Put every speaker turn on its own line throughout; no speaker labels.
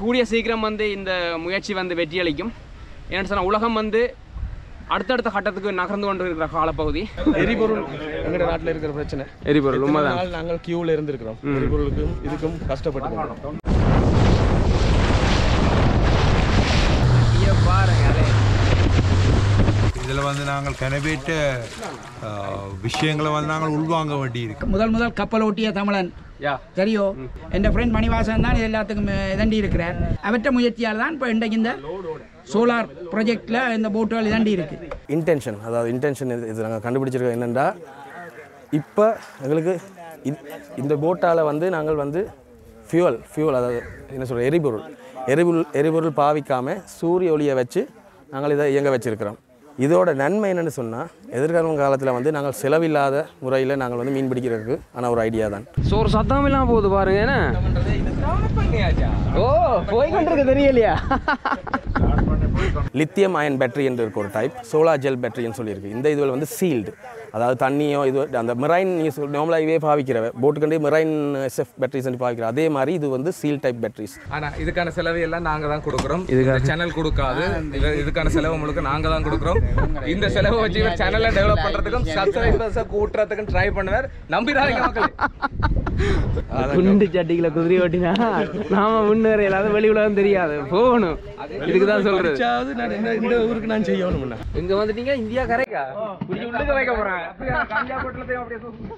கூடிய சீக்கிரம் வந்து இந்த முயற்சி வந்து வெற்றியளிக்கும் ஏன்னு சொன்னால் உலகம் வந்து அடுத்தடுத்த கட்டத்துக்கு நகர்ந்து கொண்டு இருக்கிற காலப்பகுதி
எரிபொருள் எங்கட நாட்டில் இருக்கிற பிரச்சனை
எரிபொருள் உண்மைதான்
நாள் நாங்கள் கியூவில் இருந்திருக்கிறோம் எரிபொருளுக்கும் இதுக்கும் கஷ்டப்பட்டு
இதில் வந்து நாங்கள் கனவேற்ற விஷயங்களை வந்து நாங்கள் உள்வாங்க வேண்டியிருக்கு
முதல் முதல் கப்பல் ஓட்டிய தமிழன்
யா
சரியோ என் ஃப்ரெண்ட் மணிவாசன் தான் இது எல்லாத்துக்கும் இதண்டி இருக்கிறார் அவற்ற முயற்சியால் தான் இப்போ இன்றைக்கு இந்த சோலார் ப்ராஜெக்டில் இந்த போட்டுகள் இதண்டி இருக்கு
இன்டென்ஷன் அதாவது இன்டென்ஷன் இது இது நாங்கள் கண்டுபிடிச்சிருக்கோம் என்னென்னா இப்போ எங்களுக்கு இ- இந்த போட்டால் வந்து நாங்கள் வந்து ஃபியூவல் ஃபியூவல் அதாவது என்ன சொல்கிற எரிபொருள் எரிபொருள் எரிபொருள் பாவிக்காமல் சூரிய ஒளியை வச்சு நாங்கள் இதை இயங்க வச்சிருக்கிறோம் இதோட நன்மை என்னன்னு சொன்னால் எதிர்கால காலத்தில் வந்து நாங்கள் செலவில்லாத முறையில் நாங்கள் வந்து மீன் பிடிக்கிறதுக்கு ஆன ஒரு ஐடியா தான்
சோறு சத்தம் இல்லாம போகுது பாருங்க என்ன ஓ போய் கொண்டிருக்கு தெரியலையா
லித்தியம் அயன் பேட்டரி என்று இருக்க ஒரு டைப் சோலார் ஜெல் பேட்டரின்னு சொல்லியிருக்கு இந்த இதுவில் வந்து சீல்டு அதாவது தண்ணியோ இது அந்த மிரைன் நீங்கள் நார்மலாகவே பாவிக்கிற போட்டுக்கண்டே மிரைன் எஸ்எஃப் பேட்டரிஸ் பாவிக்கிற அதே மாதிரி இது வந்து சீல் டைப் பேட்டரிஸ்
ஆனா இதுக்கான செலவு எல்லாம் நாங்க தான் கொடுக்குறோம் இந்த சேனல் கொடுக்காது இது- இதுக்கான செலவு முழுக்க நாங்க தான் கொடுக்குறோம் இந்த செலவை வச்சு இவர் சேனலை டெவலப் பண்றதுக்கும் சப்ஸ்கிரைபர்ஸை கூட்டுறதுக்கும் ட்ரை பண்ணுவார் நம்பிடாதீங்க மக்களே
குண்டு சட்டிகளை குதிரை ஓட்டினா நாம முன்னேற எல்லாரும் வெளி உலகம் தெரியாது போகணும் இதுக்கு தான் சொல்றது
நான் இந்த இந்த ஊருக்கு நான் செய்யணும்னா
இங்க வந்துட்டீங்க இந்தியா கரைக்கா புடிச்சு உள்ளுக்க வைக்க போறாங்க அப்படியே கஞ்சா பொட்டலத்தையும் அப்படியே தூக்கு.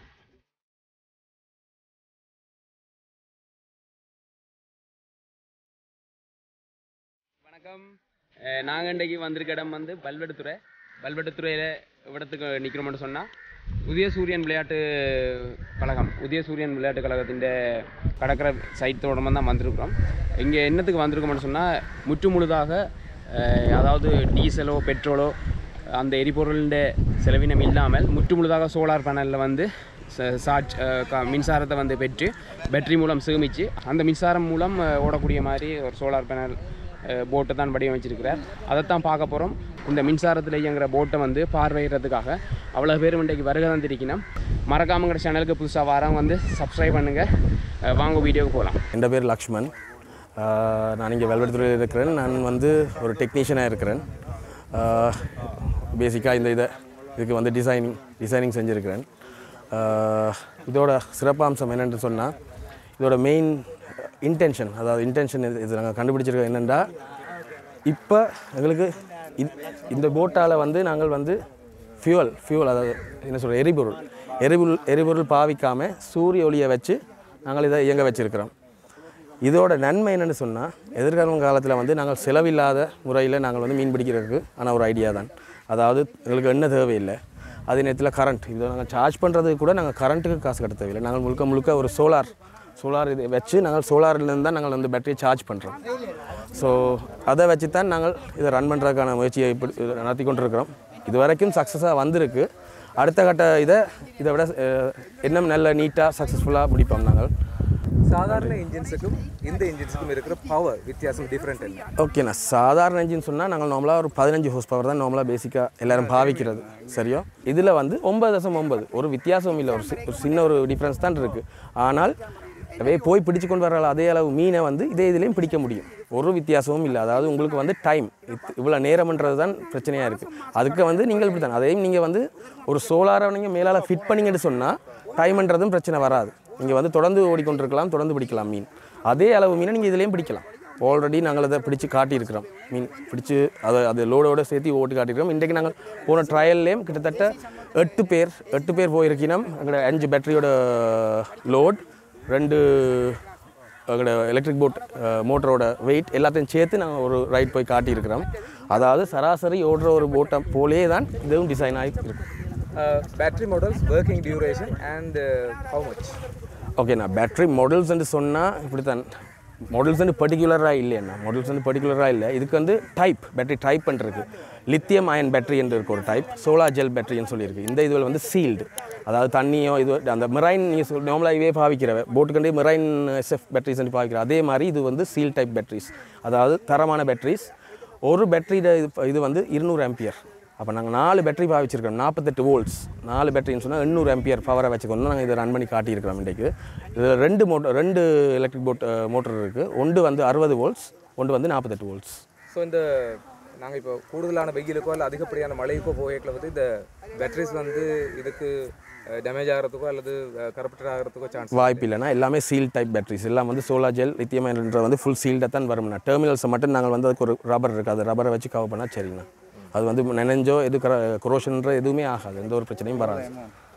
வணக்கம் அஹ் நாங்க இன்றைக்கு வந்திருக்க இடம் வந்து பல்வெடுத்துறை பல்வெடுத்துறையில் இடத்துக்கு நிற்கிறோம்னு சொன்னால் உதய சூரியன் விளையாட்டு கழகம் உதய சூரியன் விளையாட்டு கழகத்தின் கடற்கரை சைட்டோட தான் வந்திருக்கிறோம் இங்கே என்னத்துக்கு வந்திருக்கோம்னு சொன்னால் முற்று முழுதாக அஹ், அதாவது டீசலோ பெட்ரோலோ அந்த எரிபொருளின் செலவினம் இல்லாமல் முற்று முழுதாக சோலார் பேனலில் வந்து ச- சார்ஜ் அஹ், க- மின்சாரத்தை வந்து பெற்று பேட்டரி மூலம் சேமித்து அந்த மின்சாரம் மூலம் அஹ், ஓடக்கூடிய மாதிரி ஒரு சோலார் பேனல் போட்டை தான் வடிவமைச்சிருக்கிறார் அதைத்தான் பார்க்க போகிறோம் இந்த மின்சாரத்தில் இயங்குகிற போட்டை வந்து பார்வையிடுறதுக்காக அவ்வளோ பேர் இன்றைக்கு வருகை தந்திருக்கணும் மறக்காமங்கிற சேனலுக்கு புதுசாக வரவங்க வந்து சப்ஸ்கிரைப் பண்ணுங்கள் வாங்க வீடியோவுக்கு போகலாம்
என் பேர் லக்ஷ்மன் ஆஹ் நான் இங்கே வெல்வெடுத்துறையில் இருக்கிறேன் நான் வந்து ஒரு டெக்னீஷியனாக இருக்கிறேன் பேசிக்காக இந்த இதை இதுக்கு வந்து டிசைனிங் டிசைனிங் செஞ்சுருக்கிறேன் ஆஹ் இதோட சிறப்பம்சம் என்னென்னு சொன்னால் இதோட மெயின் இன்டென்ஷன் அதாவது இன்டென்ஷன் இது இது நாங்கள் கண்டுபிடிச்சிருக்கோம் என்னென்னா இப்போ எங்களுக்கு இ- இந்த போட்டால் வந்து நாங்கள் வந்து ஃபியூவல் ஃபியூவல் அதாவது என்ன சொல்கிற எரிபொருள் எரிபொருள் எரிபொருள் பாவிக்காமல் சூரிய ஒளியை வச்சு நாங்கள் இதை இயங்க வச்சிருக்கிறோம் இதோட நன்மை என்னன்னு சொன்னால் எதிர்கால காலத்தில் வந்து நாங்கள் செலவில்லாத முறையில் நாங்கள் வந்து மீன் பிடிக்கிறதுக்கு ஆன ஒரு ஐடியா தான் அதாவது எங்களுக்கு எண்ணெய் தேவையில்லை அதே நேரத்தில் கரண்ட் இதை நாங்கள் சார்ஜ் பண்ணுறதுக்கு கூட நாங்கள் கரண்ட்டுக்கு காசு கட்ட தேவையில்லை நாங்கள் முழுக்க முழுக்க ஒரு சோலார் சோலார் இதை வச்சு நாங்கள் சோலார்லேருந்து தான் நாங்கள் வந்து பேட்டரியை சார்ஜ் பண்ணுறோம் ஸோ அதை வச்சு தான் நாங்கள் இதை ரன் பண்ணுறதுக்கான முயற்சியை இப்படி இது நடத்தி கொண்டிருக்கிறோம் இது வரைக்கும் சக்ஸஸாக வந்திருக்கு அடுத்த கட்ட இதை இதை விட அஹ், இன்னும் நல்ல நீட்டாக சக்ஸஸ்ஃபுல்லாக முடிப்போம் நாங்கள்
சாதாரண இன்ஜின்ஸுக்கும் இந்த இன்ஜின்ஸுக்கும் இருக்கிற பவர் வித்தியாசம் டிஃப்ரெண்ட் என்ன
ஓகேண்ணா சாதாரண என்ஜின் சொன்னால் நாங்கள் நார்மலாக ஒரு பதினஞ்சு ஹோஸ் பவர் தான் நார்மலாக பேசிக்காக எல்லாரும் பாவிக்கிறது சரியா இதில் வந்து ஒன்பது தசம் ஒன்பது ஒரு வித்தியாசம் இல்லை ஒரு சி- ஒரு சின்ன ஒரு டிஃப்ரென்ஸ் தான் இருக்குது ஆனால் அப்படியே போய் பிடிச்சு கொண்டு வர அதே அளவு மீனை வந்து இதே இதுலேயும் பிடிக்க முடியும் ஒரு வித்தியாசமும் இல்லை அதாவது உங்களுக்கு வந்து டைம் இவ்வளோ நேரம்ன்றது தான் பிரச்சனையாக இருக்குது அதுக்கு வந்து நீங்கள் இப்படி தான் அதையும் நீங்கள் வந்து ஒரு சோலாரை நீங்கள் மேலால் ஃபிட் பண்ணிங்கன்னு சொன்னால் டைம்ன்றதும் பிரச்சனை வராது நீங்கள் வந்து தொடர்ந்து ஓடிக்கொண்டிருக்கலாம் தொடர்ந்து பிடிக்கலாம் மீன் அதே அளவு மீனை நீங்கள் இதுலேயும் பிடிக்கலாம் ஆல்ரெடி நாங்கள் அதை பிடிச்சு காட்டியிருக்கிறோம் மீன் பிடிச்சு அதை அது லோடோட சேர்த்து ஓட்டி காட்டியிருக்கிறோம் இன்றைக்கு நாங்கள் போன ட்ரையல்லையும் கிட்டத்தட்ட எட்டு பேர் எட்டு பேர் போயிருக்கணும் எங்களோட அஞ்சு பேட்டரியோட லோட் ரெண்டு எங்களோட எலக்ட்ரிக் போட் மோட்டரோட வெயிட் எல்லாத்தையும் சேர்த்து நாங்கள் ஒரு ரைட் போய் காட்டியிருக்கிறோம் அதாவது சராசரி ஓடுற ஒரு போட்டை போலே தான் இதுவும் டிசைன் ஆகி இருக்கு
battery models working duration and how much
okay நான் பேட்டரி மாடல்ஸ்ன்னு சொன்னால் இப்படி தான் மாடல்ஸ் வந்து பர்டிகுலராக இல்லைண்ணா மாடல்ஸ் வந்து பர்டிகுலராக இல்லை இதுக்கு வந்து டைப் பேட்டரி டைப் பண்ணுறது லித்தியம் அயன் பேட்டரி என்று இருக்க ஒரு டைப் சோலார் ஜெல் பேட்டரின்னு சொல்லியிருக்கு இந்த இதில் வந்து சீல்டு அதாவது தண்ணியோ இது அந்த மிரைன் நீங்கள் நார்மலாகவே பாவிக்கிற போட்டுக்கண்டே மிரைன் எஸ்எஃப் பேட்டரிஸ் பாவிக்கிற அதே மாதிரி இது வந்து சீல் டைப் பேட்டரிஸ் அதாவது தரமான பேட்டரிஸ் ஒரு பேட்டரியோட இது இது வந்து இருநூறு ஆம்பியர் அப்போ நாங்கள் நாலு பேட்டரி பாவிச்சிருக்கோம் நாற்பத்தெட்டு வோல்ட்ஸ் நாலு பேட்டரின்னு சொன்னால் எண்ணூறு எம்பியர் பவரை வச்சுக்கொண்டு நாங்கள் இதை ரன் பண்ணி காட்டியிருக்கிறோம் இன்றைக்கு இதில் ரெண்டு மோட்டர் ரெண்டு எலக்ட்ரிக் போட் மோட்டர் இருக்குது ஒன்று வந்து அறுபது வோல்ட்ஸ் ஒன்று வந்து நாற்பத்தெட்டு வோல்ட்ஸ்
ஸோ இந்த நாங்கள் இப்போ கூடுதலான வெயிலுக்கோ இல்லை அதிகப்படியான மழைக்கோ போகல வந்து இந்த பேட்டரிஸ் வந்து இதுக்கு டேமேஜ் ஆகிறதுக்கோ அல்லது கரப்டர் ஆகிறதுக்கோ சான்ஸ்
வாய்ப்பு இல்லைன்னா எல்லாமே சீல் டைப் பேட்டரிஸ் எல்லாம் வந்து சோலார் ஜெல் லித்தியம் அயன்ன்றது வந்து ஃபுல் சீல்டாக தான் வரும்ண்ணா டெர்மினல்ஸை மட்டும் நாங்கள் வந்து அதுக்கு ஒரு ரப்பர் இருக்குது அது ரப்பரை வச்சு கவர் பண்ணால் சரிண்ணா அது வந்து நினைஞ்சோ எது குரோஷன்ற எதுவுமே ஆகாது எந்த ஒரு பிரச்சனையும் வராது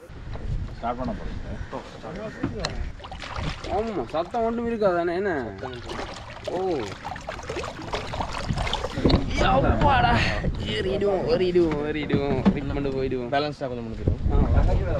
ஆமா சத்தம் ஒன்றும் இருக்காதானே என்ன ஓ அப்பாடா ஏறிடுவோம் ஏறிடுவோம் ஏறிடுவோம் ரிக் பண்ணி போயிடுவோம்
பேலன்ஸ்டாக கொஞ்சம் முடிக்கிறோம்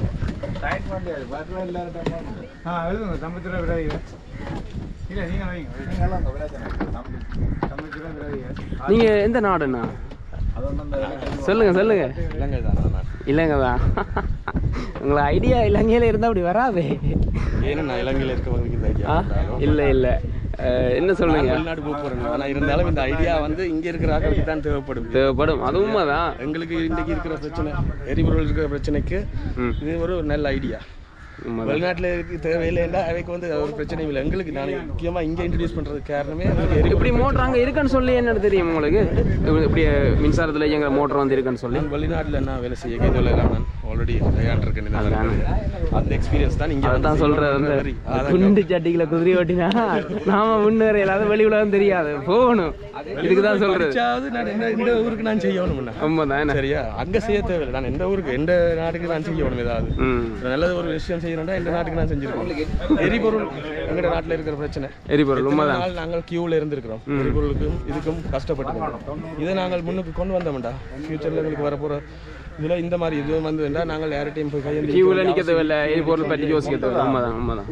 நீங்க எந்த நாடுண்ணா சொல்லுங்க சொல்லுங்க
இலங்கை தான்
இல்லைங்க தான் உங்களை ஐடியா இலங்கையில இருந்தா அப்படி வராதே
ஏன்னா நான் இலங்கையில் இருக்கவங்களுக்கு இந்த ஐடியா
ஆ இல்லை இல்லை அஹ், என்ன சொல்லுங்க
வெளிநாடு போக போகிறேன் ஆனால் இருந்தாலும் இந்த ஐடியா வந்து இங்கே இருக்கிற ஆட்களுக்கு தான் தேவைப்படும்
தேவைப்படும் அது உண்மைதான்
எங்களுக்கு இன்றைக்கு இருக்கிற பிரச்சனை எரிபொருள் இருக்கிற பிரச்சனைக்கு
ம்.
இது ஒரு நல்ல ஐடியா
உண்மைதான்
வெளிநாட்டில் இருக்கு தேவையில்லைன்னா அவைக்கு வந்து அது ஒரு பிரச்சனையும் இல்லை எங்களுக்கு நான் முக்கியமாக இங்கே இன்ட்ரடியூஸ் பண்ணுறதுக்கு காரணமே எங்களுக்கு எரிபொருள்
இப்படி மோட்டர் அங்கே இருக்குன்னு சொல்லி என்னன்னு தெரியும் உங்களுக்கு இப்படி- இப்படி மின்சாரத்தில் இயங்குற மோட்டர் வந்து இருக்குன்னு சொல்லி
நான் வெளிநாட்டில் நான் வேலை செய்ய கேதுவில் எல்லாம் நான் ஆல்ரெடி விளையாண்டுருக்கேன் இந்த நாட்டுல. அந்த எக்ஸ்பீரியன்ஸ் தான் இங்கே
அதான் சொல்றது அந்த குண்டு சட்டிகளை குதிரை ஓட்டினா நாம முன்னேற இல்லாத வெளி உலகம் தெரியாது போகணும் இதுக்கு தான் சொல்றது
படிச்சாவது நான் இந்த இந்த ஊருக்கு நான் செய்யணும்
உண்மைதான் என்ன
சரியா அங்கே செய்ய தேவையில்லை நான் எந்த ஊருக்கு எந்த நாட்டுக்கு நான் செய்யணும் ஏதாவது
ம்
ஒரு நல்ல ஒரு விஷயம் செய்யணும்னா இந்த நாட்டுக்கு நான் செஞ்சிருக்கோம் எரிபொருள் எங்கள் நாட்டில் இருக்கிற பிரச்சனை
எரிபொருள் உண்மைதான்
நாள் நாங்கள் கியூவில் இருந்திருக்கிறோம் எரிபொருளுக்கும் இதுக்கும் கஷ்டப்பட்டு இதை நாங்கள் முன்னுக்கு கொண்டு வந்தோம்டா ஃபியூச்சரில் எங்களுக்கு வரப்போகிற இதில் இந்த மாதிரி இது வந்து வேண்டாம் நாங்கள் யார்கிட்டையும் போய் கையெழுந்து
கியூவில் நிற்க தேவையில்ல எரிபொருள் பற்றி யோசிக்க தேவையில்ல உண்மைதான் உண்மைதான்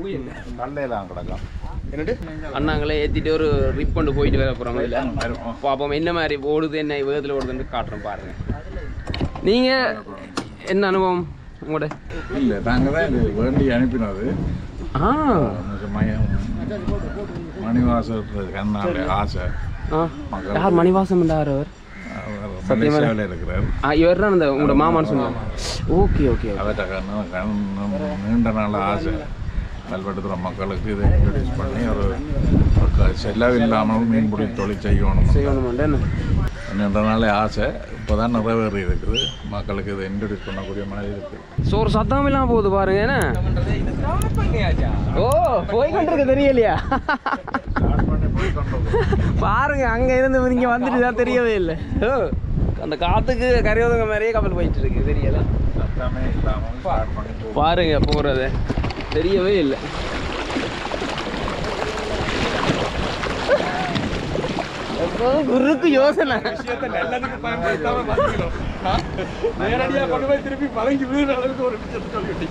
என்னட்டு
அண்ணாங்களே ஏற்றிட்டு ஒரு ரிப் கொண்டு போயிட்டு வர போகிறோம் இதில் பார்ப்போம் என்ன மாதிரி ஓடுது என்ன வேகத்தில் ஓடுதுன்னு காட்டுறோம் பாருங்க நீங்கள் என்ன அனுபவம் உங்களோட
இல்லை நாங்கள் தான் இது வேண்டி அனுப்பினது
ஆ
எனக்கு மயம் மணிவாசல் கண்ணாடி ஆசை
ஆ யார் மணிவாசம் என்றார் அவர்
அவர் மலேசியாவில் இருக்கிறார்
ஆ இவர் தான் அந்த உங்களோட மாமான்னு சொன்னாங்க ஓகே ஓகே ஓகே
அவர்கிட்ட கண்ணு கண் நீண்ட நாள் ஆசை கல்வெட்டுத்துற மக்களுக்கு இதை இன்ட்ரடியூஸ் பண்ணி ஒரு ஒரு செலவில்லாமல் மீன்பிடி தொழில் செய்யணும்
செய்யணுமாண்டா என்ன
நீண்ட நாளே ஆசை இப்போ தான் நிறைவேறி இருக்குது மக்களுக்கு இதை இன்ட்ரடியூஸ் பண்ணக்கூடிய மாதிரி இருக்குது
சோறு சத்தம் இல்லாம போகுது பாருங்க என்ன ஓ போய் கொண்டிருக்க தெரியலையா பாருங்க அங்க இருந்து இங்க வந்துட்டு தான் தெரியவே இல்லை ஓ அந்த காத்துக்கு கரையோதங்க மாதிரியே கப்பல் போயிட்டு இருக்கு தெரியல
சத்தமே இல்லாமல் ஸ்டார்ட் பண்ணி போ
பாருங்க போறது தெரியவே இல்லை குருக்கு யோசனை
நல்லதுக்கு பயன்படுத்தாம பார்த்துக்கணும் நேரடியாக கொண்டு போய் திருப்பி பழங்கி விழுற அளவுக்கு ஒரு விஷயத்தை சொல்லிவிட்டீங்க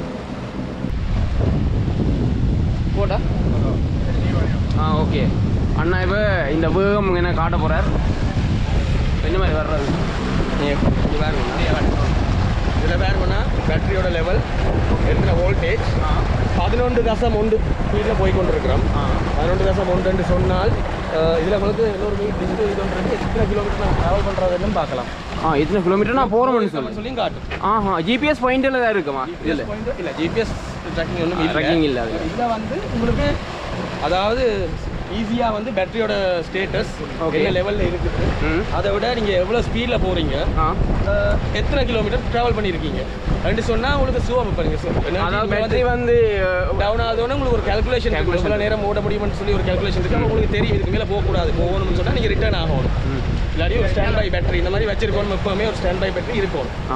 போட்டா ஆ ஓகே அண்ணா இப்போ இந்த வேகம் என்ன காட்ட போறார் என்ன மாதிரி வர்றது
இது பாருங்க இதில் பாருங்கன்னா பேட்டரியோட லெவல் எத்தனை வோல்டேஜ் பதினொன்று தசம் ஒன்று ஸ்பீடில் போய் கொண்டிருக்கிறோம் பதினொன்று தசம் ஒன்றுன்னு சொன்னால் இதில் உங்களுக்கு இன்னொரு மீட் டிஜிட்டல் இது ஒன்று இருக்கு. எத்தனை கிலோமீட்டர் நான் ட்ராவல் பண்ணுறதுன்னு பார்க்கலாம்
ஆ இத்தனை கிலோமீட்டர் நான் போகிறோம்னு சொல்லி
சொல்லியும் காட்டும்
ஆஹா ஜிபிஎஸ் பாயிண்டில் தான் இருக்குமா இதில்
இல்லை ஜிபிஎஸ் ட்ராக்கிங் ஒன்றும் இல்லை
ட்ரெக்கிங் இல்லை அது
இதில் வந்து உங்களுக்கு அதாவது ஈஸியாக வந்து பேட்டரியோட ஸ்டேட்டஸ்
Okay.
என்ன லெவலில் இருக்குது
ம்
அதை விட நீங்கள் எவ்வளோ ஸ்பீடில் போகிறீங்க
ஆ
எத்தனை கிலோமீட்டர் ட்ராவல் பண்ணியிருக்கீங்க ரெண்டு சொன்னால் உங்களுக்கு சுவம் இப்போ
அதாவது பேட்டரி வந்து
டவுன் ஆகுதோன்னு உங்களுக்கு ஒரு calculation இருக்கு எவ்வளோ நேரம் ஓட முடியும்னு சொல்லி ஒரு calculation இருக்கு அப்ப உங்களுக்கு தெரியும் இதுக்கு மேலே போகக்கூடாது போகணும்னு சொன்னால் நீங்கள் ரிட்டர்ன் ஆகணும் இல்லாட்டி ஒரு ஸ்டாண்ட் பை பேட்டரி இந்த மாதிரி வச்சிருக்கணும் எப்பவுமே ஒரு ஸ்டாண்ட் பை பேட்டரி இருக்கும்
ஆ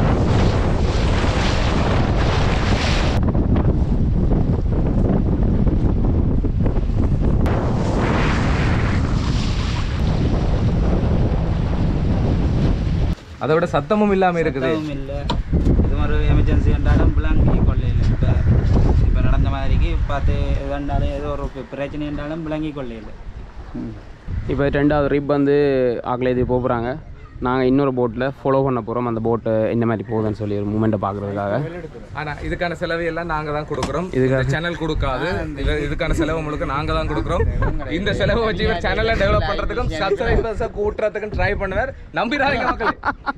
அதை விட சத்தமும் இல்லாமல் இருக்குது
சத்தமும் இல்லை இது மாதிரி எமர்ஜென்சி என்றாலும் விளங்கி கொள்ளையில் இப்போ இப்போ நடந்த மாதிரிக்கு பார்த்து எதாண்டாலும் ஏதோ ஒரு பி- பிரச்சனை என்றாலும் விளங்கி கொள்ளையில்
இப்போ ரெண்டாவது ரிப் வந்து ஆக்கில் இது போகிறாங்க நாங்கள் இன்னொரு போட்டில் ஃபாலோ பண்ண போகிறோம் அந்த போட்டு என்ன மாதிரி போகுதுன்னு சொல்லி ஒரு மூமெண்ட்டை பார்க்குறதுக்காக
ஆனா இதுக்கான செலவு எல்லாம் நாங்க தான் கொடுக்குறோம்
இதுக்காக-
இந்த சேனல் கொடுக்காது இது- இதுக்கான செலவு முழுக்க நாங்க தான் கொடுக்குறோம் இந்த செலவை வச்சு இவர் சேனலை டெவலப் பண்றதுக்கும் சப்ஸ்கிரைபர்ஸை கூட்டுறதுக்கும் ட்ரை பண்ணுவார் நம்பிடாதீங்க மக்கள்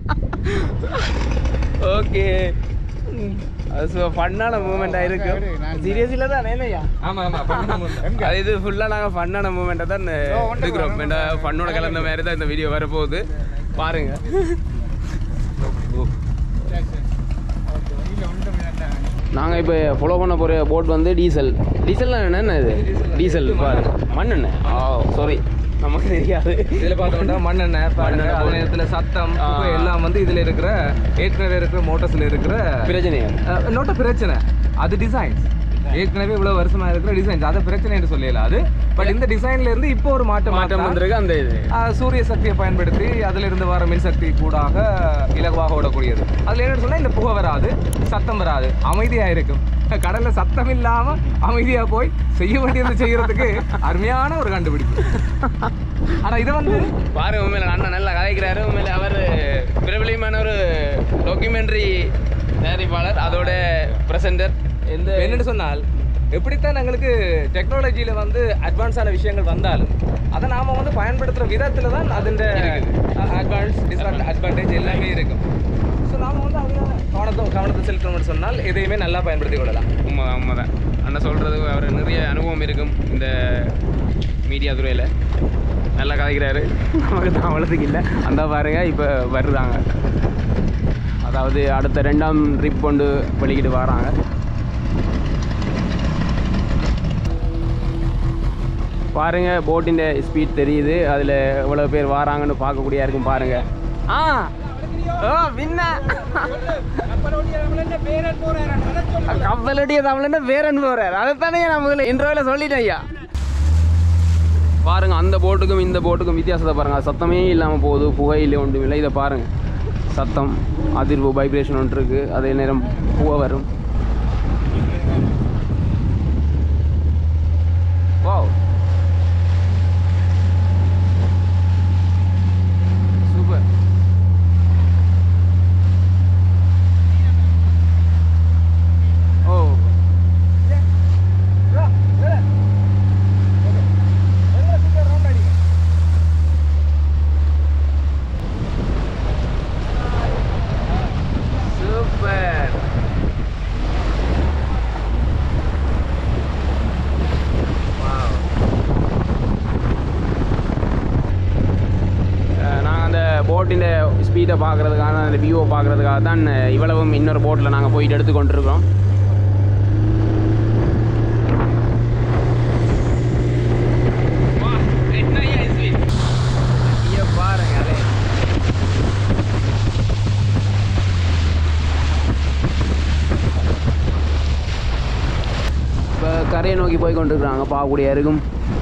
ஓகே அது ஸோ ஃபன்னான மூமெண்ட்டாக இருக்கும் சீரியஸில் தான் என்னையா
ஆமா ஆமா பண்ணணும்.
அது இது ஃபுல்லாக நாங்கள் ஃபன்னான மூமெண்ட்டை தான் எடுக்கிறோம் இந்த ஃபன்னோட கலந்த மாதிரி தான் இந்த வீடியோ வரப்போகுது பாருங்க நாங்கள் இப்போ ஃபாலோ பண்ண போகிற போட் வந்து டீசல் டீசல் என்ன இது டீசல் பாரு மண்ணெண்ணெய் ஆ சாரி நமக்கு தெரியாது
இதுல பார்த்தோம்னா மண்ணெண்ணெய் பாருங்க அதே நேரத்துல சத்தம்
ஆ.
புகை எல்லாம் வந்து இதுல இருக்கிற ஏற்கனவே இருக்கிற மோட்டர்ஸ்ல இருக்கிற
பிரச்சனையா
நோட்ட பிரச்சனை அது டிசைன் ஏற்கனவே இவ்வளவு வருஷமா இருக்கிற டிசைன்ஸ் அது பிரச்சனை என்று சொல்லல அது பட் இந்த டிசைன்ல இருந்து இப்போ ஒரு மாற்றம்
மாற்றம்
மாற்றம்
வந்திருக்கு அந்த இது
சூரிய சக்தியை பயன்படுத்தி அதுல இருந்து வர மின்சக்தி கூடாக இலகுவாக ஓடக்கூடியது அதுல என்னன்னு சொன்னா இந்த புகை வராது சத்தம் வராது அமைதியா இருக்கும் கடல்ல சத்தம் இல்லாம அமைதியா போய் செய்ய வேண்டியது செய்யறதுக்கு அருமையான ஒரு கண்டுபிடிப்பு ஆனா இதை வந்து
பாருங்க உண்மையில அண்ணன் நல்லா கதைக்கிறாரு உண்மையில அவர் பிரபலியமான ஒரு டாக்குமெண்ட்ரி தயாரிப்பாளர் அதோட பிரசன்டர் எந்த
என்னன்னு சொன்னால் எப்படித்தான் எங்களுக்கு டெக்னாலஜியில் வந்து அட்வான்ஸான விஷயங்கள் வந்தாலும் அதை நாம வந்து பயன்படுத்துகிற விதத்தில் தான் அதன் அட்வான்ஸ் டிஸ்அட் அட்வான்டேஜ் எல்லாமே இருக்கும் ஸோ நாம வந்து அதில் கவனத்தை கவனத்தை செலுத்தணும்னு சொன்னால் எதையுமே நல்லா பயன்படுத்தி கொள்ளலாம்
உண்மை உண்மைதான் அண்ணன் சொல்கிறது அவர் நிறைய அனுபவம் இருக்கும் இந்த மீடியா துறையில் நல்லா கதைக்கிறாரு நமக்கு தான் அவ்வளோதுக்கு இல்லை அந்த பாருங்க இப்போ வருதாங்க அதாவது அடுத்த ரெண்டாம் ட்ரிப் கொண்டு வெளிக்கிட்டு வராங்க பாருங்க போட்டின் ஸ்பீட் தெரியுது அதில் எவ்வளோ பேர் வராங்கன்னு பார்க்கக்கூடியா இருக்கும் பாருங்க ஆ ஓ பின்ன கப்பலடிய தமிழ்னா வேறன் போறார் அதைத்தானே நான் முதல்ல இன்டர்வியூல சொல்லிட்டேன் ஐயா பாருங்க அந்த போட்டுக்கும் இந்த போட்டுக்கும் வித்தியாசத்தை பாருங்க அது சத்தமே இல்லாமல் போகுது புகையில ஒன்றும் இல்லை இதை பாருங்க சத்தம் அதிர்வு வைப்ரேஷன் ஒன்று இருக்கு அதே நேரம் புகை வரும் வாவ் சூப்பர் ஓ சூப்பர் நாங்கள் அந்த போட்டின் ஸ்பீடை பார்க்குறதுக்காக அந்த வியூவை பார்க்குறதுக்காக தான் இவ்வளவும் இன்னொரு போட்டில் நாங்கள் போயிட்டு எடுத்து கொண்டிருக்கோம் பாருங்க அதே இப்போ கரையை நோக்கி போய் கொண்டிருக்கிறாங்க பார்க்கக்கூடிய இருக்கும்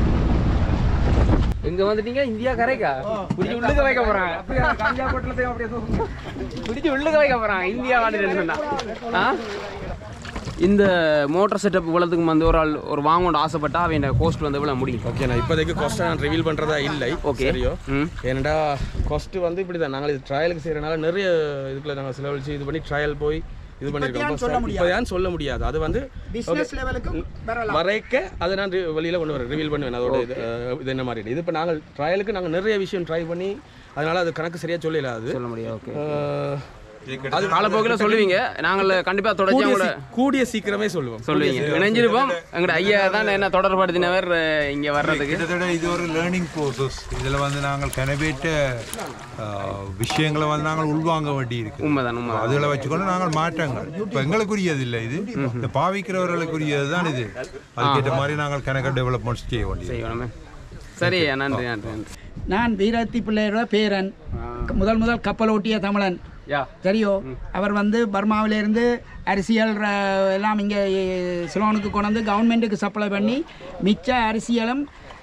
எங்க வந்துட்டீங்க இந்தியா கரைக்கா குடிச்சு உள்ளுக்க வைக்க போறாங்க
கஞ்சா பொட்டலத்தையும் அப்படியே தூக்குங்க.
குடிச்சு உள்ளுக்க வைக்க போறாங்க இந்தியா வந்துட்டு ஆ இந்த மோட்டார் செட்டப் இவ்வளோத்துக்கு வந்து ஒரு ஆள் ஒரு வாங்கணும்னு ஆசைப்பட்டா அவன் கோஸ்ட் வந்து இவ்வளோ முடியும்
ஓகே நான் இப்போதைக்கு காஸ்ட்டை நான் ரிவீல் பண்ணுறதா இல்லை
Okay.
சரியோ
ம்
ஏன்னா காஸ்ட் வந்து இப்படி தான் நாங்கள் இது ட்ரையலுக்கு செய்கிறனால நிறைய இதுக்குள்ள நாங்கள் செலவழிச்சு இது பண்ணி ட்ரையல் போய் இது பண்ணியிருக்கோம் இப்போ ஏன் சொல்ல முடியாது அது வந்து
பிசினஸ் லெவலுக்கு வரலாம்
வரைக்க அதை நான் ரி- வெளியில கொண்டு வரேன் ரிவீல் பண்ணுவேன் அதோட இது அஹ், இது என்ன மாதிரி இது இப்போ நாங்கள் ட்ரையலுக்கு நாங்கள் நிறைய விஷயம் ட்ரை பண்ணி அதனால அது கணக்கு சரியா சொல்லல அது
சொல்ல முடியும் ஓகே
அஹ்,
அது காலப்போக்கில் சொல்லுவீங்க நாங்கள் கண்டிப்பாக தொடர்ச்சி
கூடிய
கூட
சீ- கூடிய சீக்கிரமே சொல்லுவோம்
சொல்லுவீங்க இணைஞ்சிருப்போம் எங்கட ஐயா தான் என்ன தொடர்படுத்தினவர் இங்கே வர்றதுக்கு
கிட்டத்தட்ட இது ஒரு லேர்னிங் ப்ரோசஸ் இதில் வந்து நாங்கள் கனவேற்ற விஷயங்களை வந்து நாங்கள் உள்வாங்க வேண்டி இருக்கு
உண்மைதான் உண்மைதான்
அதில் வச்சுக்கொண்டு நாங்கள் மாற்றங்கள் இப்போ எங்களுக்குரியது இல்லை இது இந்த பாவிக்கிறவர்களுக்குரியது தான் இது அதுக்கேற்ற மாதிரி நாங்கள் கணக்க டெவலப்மெண்ட்ஸ் செய்ய வேண்டியது
செய்யணுமே சரி ஐயா நன்றி நன்றி நன்றி
நான் வீரத்தி பிள்ளையோட பேரன் முதல் முதல் கப்பல் ஓட்டிய தமிழன்
யா
சரியோ அவர் வந்து பர்மாவிலேருந்து அரிசியல் ர- எல்லாம் இங்கே சிலோனுக்கு கொண்டு வந்து கவர்மெண்ட்டுக்கு சப்ளை பண்ணி மிச்ச அரிசியலும்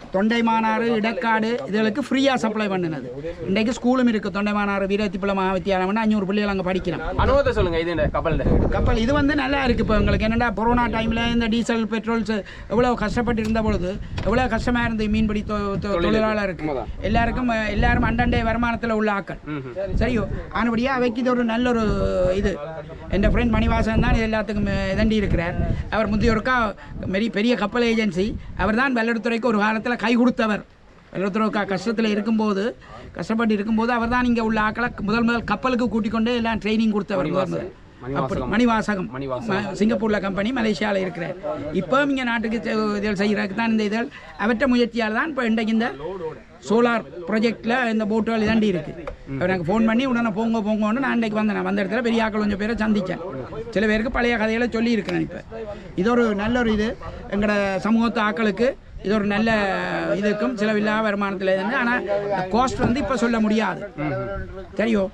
தொண்டை மானாறு இடக்காடு இதுகளுக்கு ஃப்ரீயாக சப்ளை பண்ணினது இன்றைக்கு ஸ்கூலும் இருக்குது தொண்டை மானாறு வீரத்திப்புல மகாவித்தியாலயம்னு அஞ்சூறு பிள்ளைகள் அங்கே படிக்கிறோம்
அனுபவத்தை சொல்லுங்க இது இந்த கப்பல்ல
கப்பல் இது வந்து நல்லா இருக்குது இப்போ உங்களுக்கு என்னடா கொரோனா டைமில் இந்த டீசல் பெட்ரோல்ஸ் எவ்வளோ கஷ்டப்பட்டு இருந்த பொழுது எவ்வளோ கஷ்டமாக இருந்தது மீன்பிடி தொ- தொ- தொழிலாளருக்கு எல்லாருக்கும் அஹ், எல்லாரும் அண்டண்டை வருமானத்தில் உள்ள ஆக்கள் சரியோ ஆனபடியாக அவைக்கு இது ஒரு நல்ல ஒரு இது என் ஃப்ரெண்ட் மணிவாசன் தான் இது எல்லாத்துக்கும் அஹ், இதண்டி இருக்கிறார் அவர் முந்தையோருக்கா பெரிய பெரிய கப்பல் ஏஜென்சி அவர் தான் வெள்ளத்துறைக்கு ஒரு காலத்தில் கை கொடுத்தவர் வெள்ளத்துறைக்கா கஷ்டத்தில் இருக்கும்போது கஷ்டப்பட்டு இருக்கும்போது அவர் தான் இங்கே உள்ள ஆக்களை முதல் முதல் கப்பலுக்கு கூட்டிக் கொண்டு எல்லாம் ட்ரைனிங் கொடுத்தவர் முதல் முதல் அப்படி மணிவாசகம் ம- சிங்கப்பூர்ல கம்பெனி மலேசியாவில் இருக்கிறார் இப்போ இங்கே நாட்டுக்கு செ- இதழ் செய்கிறதுக்கு தான் இந்த இதழ் அவற்ற முயற்சியால் தான் இப்போ இன்றைக்கு இந்த சோலார் ப்ராஜெக்டில் இந்த போட்டுகள் இதாண்டி இருக்கு அவர் எனக்கு ஃபோன் பண்ணி உடனே போங்க போங்கன்னு நான் இன்றைக்கு வந்தேன் வந்த இடத்துல பெரிய ஆக்கள் கொஞ்சம் பேரை சந்தித்தேன் சில பேருக்கு பழைய கதைகளை சொல்லி இருக்கிறேன் இப்போ இது ஒரு நல்ல ஒரு இது எங்களோட சமூகத்து ஆக்களுக்கு இது ஒரு நல்ல இதுக்கும் செலவில்லா வருமானத்தில் இருந்து ஆனால் காஸ்ட் வந்து இப்போ சொல்ல முடியாது தெரியும்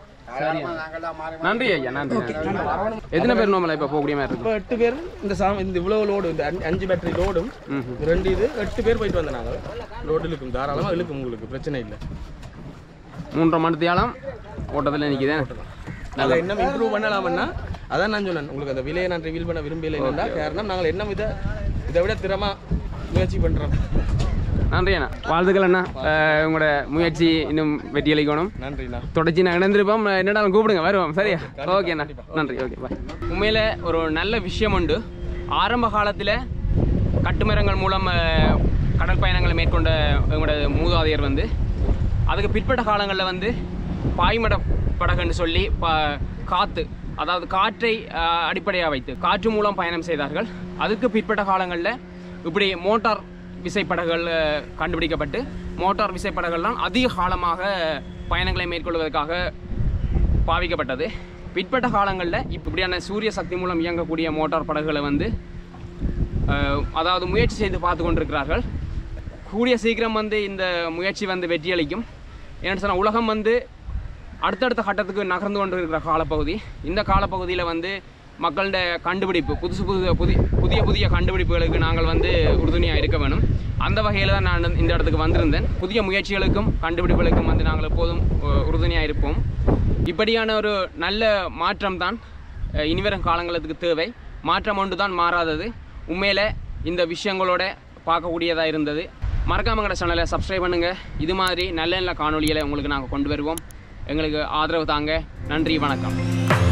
நன்றி ஐயா நன்றி எத்தனை பேர் நோமலா இப்போ போகக்கூடிய மாதிரி
இப்போ எட்டு பேர் இந்த சாம் இந்த இவ்வளோ லோடு இந்த அஞ்சு- அஞ்சு பேட்டரி லோடும் இந்த ரெண்டு இது எட்டு பேர் போயிட்டு வந்தாங்க லோடு இழுக்கும் தாராளமாக இழுக்கும் உங்களுக்கு பிரச்சனை இல்லை
இருக்கு மூன்றரை மணி தியாலம் ஓட்டத்தில் நிற்கிதேன்
அதை என்ன இம்ப்ரூவ் பண்ணலாம்னா அதான் நான் சொன்னேன் உங்களுக்கு அந்த விலையை நான் ரிவீல் பண்ண விரும்பல என்னன்னா காரணம் நாங்கள் என்ன வித இதை விட திறமா முயற்சி பண்ணுறோம்
நன்றி அண்ணா வாழ்த்துக்கள் அண்ணா அஹ் உங்களோட முயற்சி இன்னும் வெற்றி அளிக்கணும்
நன்றிண்ணா
தொடர்ச்சி நாங்கள் இணைந்திருப்போம் என்னடாலும் கூப்பிடுங்க வருவோம் சரியா ஓகே அண்ணா நன்றி ஓகே பாய் உண்மையில் ஒரு நல்ல விஷயம் உண்டு ஆரம்ப காலத்தில் கட்டுமரங்கள் மூலம் அஹ், கடல் பயணங்களை மேற்கொண்ட எங்களோட மூதாதையர் வந்து அதுக்கு பிற்பட்ட காலங்களில் வந்து பாய்மட படகுன்னு சொல்லி ப காற்று அதாவது காற்றை அஹ், அடிப்படையாக வைத்து காற்று மூலம் பயணம் செய்தார்கள் அதுக்கு பிற்பட்ட காலங்களில் இப்படி மோட்டார் விசைப்படகுகள் அஹ், கண்டுபிடிக்கப்பட்டு மோட்டார் விசைப்படகுகள்லாம் அதிக காலமாக பயணங்களை மேற்கொள்வதற்காக பாவிக்கப்பட்டது பிற்பட்ட காலங்களில் இப்படியான சூரிய சக்தி மூலம் இயங்கக்கூடிய மோட்டார் படகுகளை வந்து அஹ், அதாவது முயற்சி செய்து பார்த்து கொண்டிருக்கிறார்கள் கூடிய சீக்கிரம் வந்து இந்த முயற்சி வந்து வெற்றியளிக்கும் ஏன்னு சொன்னால் உலகம் வந்து அடுத்தடுத்த கட்டத்துக்கு நகர்ந்து கொண்டு இருக்கிற காலப்பகுதி இந்த காலப்பகுதியில் வந்து மக்களோட கண்டுபிடிப்பு புதுசு புது புதிய புதிய புதிய கண்டுபிடிப்புகளுக்கு நாங்கள் வந்து உறுதுணையாக இருக்க வேணும் அந்த வகையில் தான் நான் இந்த இடத்துக்கு வந்திருந்தேன் புதிய முயற்சிகளுக்கும் கண்டுபிடிப்புகளுக்கும் வந்து நாங்கள் எப்போதும் உறுதுணையாக இருப்போம் இப்படியான ஒரு நல்ல மாற்றம் தான் அஹ், இனிவரும் காலங்களுக்கு தேவை மாற்றம் ஒன்று தான் மாறாதது உண்மையில் இந்த விஷயங்களோட பார்க்கக்கூடியதாக இருந்தது மறக்காம எங்களோட சேனலை சப்ஸ்கிரைப் பண்ணுங்கள் இது மாதிரி நல்ல நல்ல காணொளிகளை உங்களுக்கு நாங்கள் கொண்டு வருவோம் எங்களுக்கு ஆதரவு தாங்க நன்றி வணக்கம்